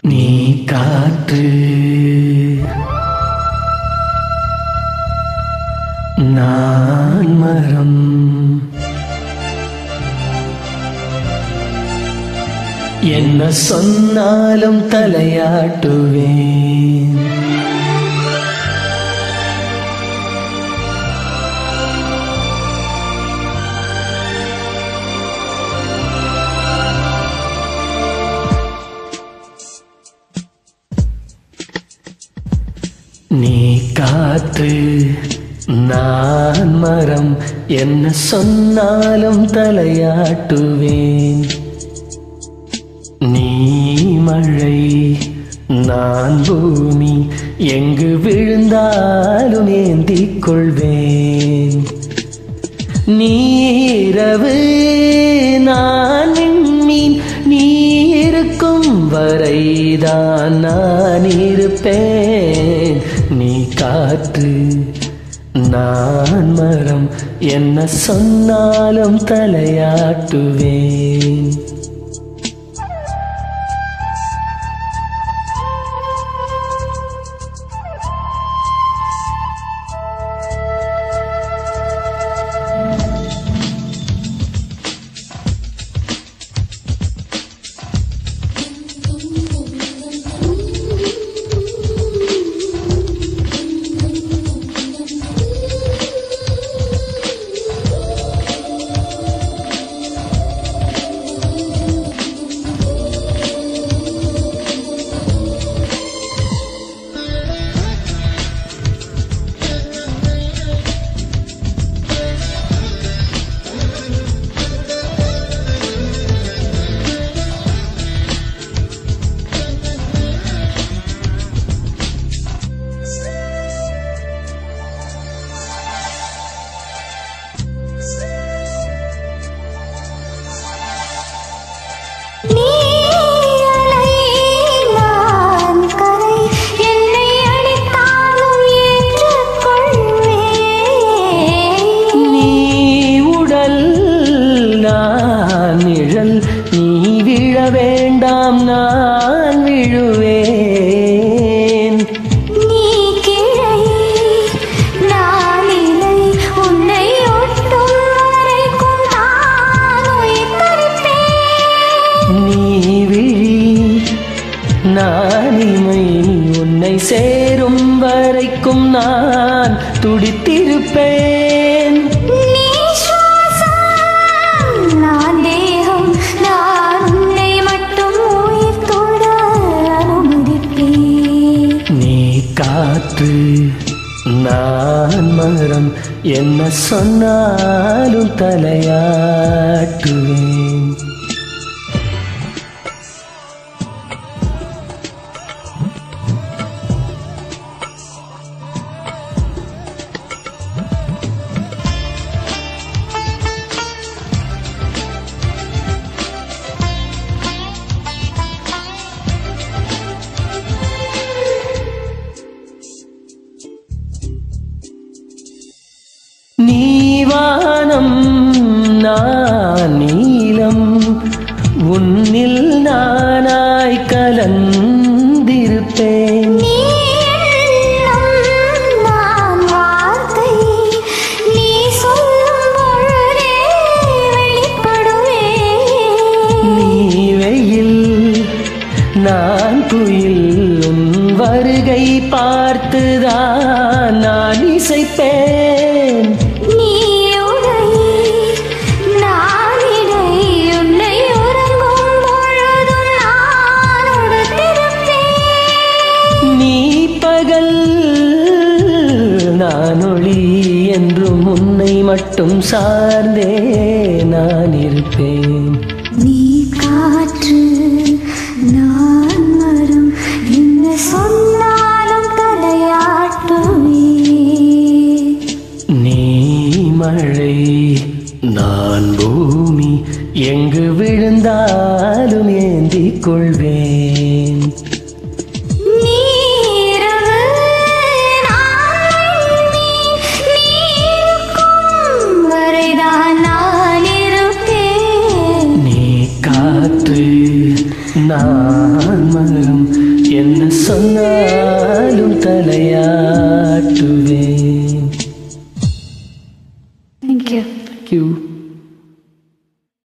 நீ காற்று நான் மரம் என்ன சொன்னாலும் தலையாட்டுவேன் நீ காற்று நான் மரம் என்ன சொன்னாலும் தலையாட்டுவேன் நீ மழை நான் பூமி எங்கு விழுந்தாலும் ஏந்திக் கொள்வேன் நீரவு நான் விண்மீன் நீ இருக்கும் வரைதான் நான் இருப்பேன் நீ காற்று நான் மரம் என்ன சொன்னாலும் தலையாட்டுவேன் நீ அலை நான் கரை என்னை அடித்தாலும் ஏற்றுக்கொள்வேன் நீ உடல் நான் நிழல் நீ விழ வேண்டாம் நான் விழுவேன் நீ கிளை நான் இலை உன்னை ஒட்டும் வரைக்கும் நான் உயிர் தரிப்பேன் நீ விழி நான் இமை உன்னை சேரும் வரைக்கும் நான் துடித்திருப்பேன் நீ சுவாசம் நான் தேகம் நான் உன்னை மட்டும் உயிர் தொட அனுமதிப்பேன் நீ காற்று நான் மரம் என்ன சொன்னாலும் தலையாட்டுவேன் நீவானம் நான் நீலம் உன்னில் நானாய் கலந்திருப்பேன் நீ எண்ணம் நான் வார்த்தை நீ சொல்லும் பொழுதே வெளிப்படுவேன் நீ வெயில் நான் குயில் உன் வருகை பார்த்துதான் நான் இசைப்பேன் நீ உடை நான் இடை உன்னை உறங்கும் பொழுதும் நான் உடுத்திருப்பேன் நீ பகல் நான் ஒளி என்றும் உன்னை மட்டும் சார்ந்தே நான் இருப்பேன் நீ காற்று நான் மரம் என்ன சொன்னாலும் தலையாட்டுவே நீ மழை நான் பூமி எங்கு விழுந்தாலும் ஏந்திக் கொள்வேன் நீரவு நான் விண்மீன், நீ இருக்கும் வரைதான் நான் இருப்பேன் நீ காற்று நான் மரம் என்ன சொன்னாலும் தலையாட்டுவேன் தேங்க்யூ Thank you.